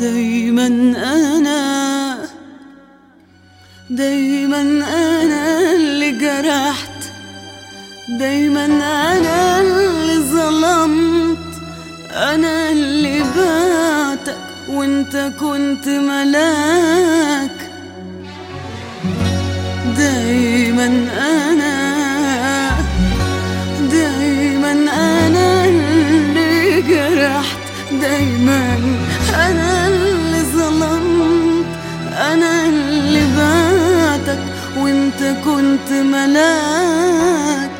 دايما أنا دايما أنا اللي جرحت دايما أنا اللي ظلمت أنا اللي بعتك وانت كنت ملاك دايما أنا دايما أنا اللي جرحت دايما أنا اللي ظلمت أنا اللي بعتك وانت كنت ملاك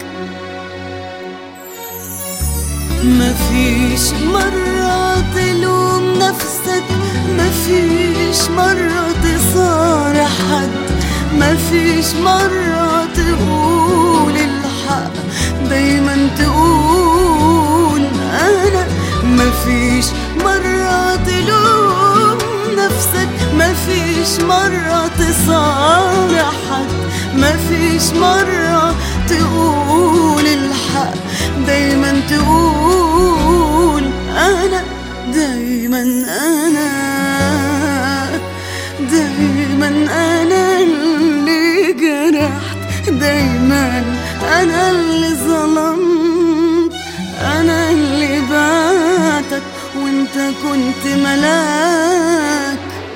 مفيش مرة تلوم نفسك مفيش مرة تصارح حد مفيش مرة تقول الحق دايما تقول أنا مفيش مرة تلوم نفسك مفيش مرة تصارح حد مفيش مرة تقول الحق دايما تقول أنا دايما أنا دايما أنا اللي جرحت دايما أنا اللي ظلمت أنا اللي بعتك وانت كنت ملاك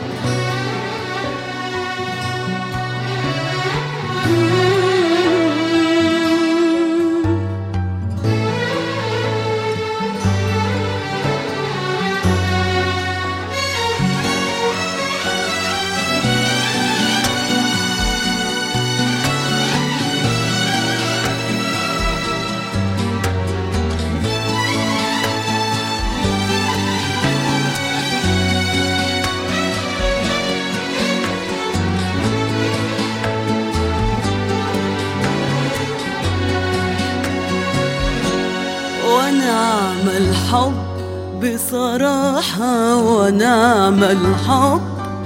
ونعم الحب بصراحة ونعم الحب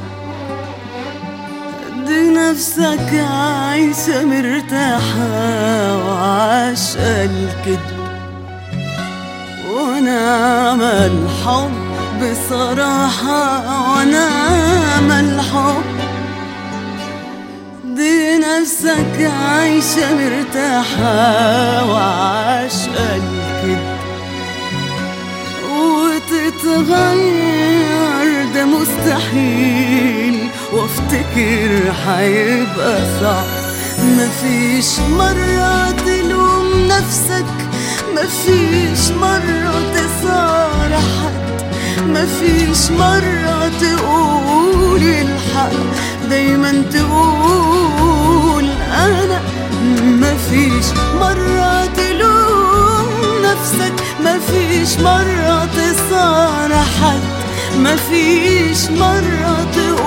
دي نفسك عايشة مرتاحة وعاش الكذب ونعم الحب بصراحة ونعم الحب دي نفسك عايشة مرتاحة وعاش الكذب وتتغير ده مستحيل وافتكر حيبقى صعب مفيش مرة تلوم نفسك مفيش مرة تصارح حد مفيش مرة تقول الحق دايما تقول أنا مفيش مرة تلوم نفسك مفيش مرة تصارح حد مفيش مرة تقول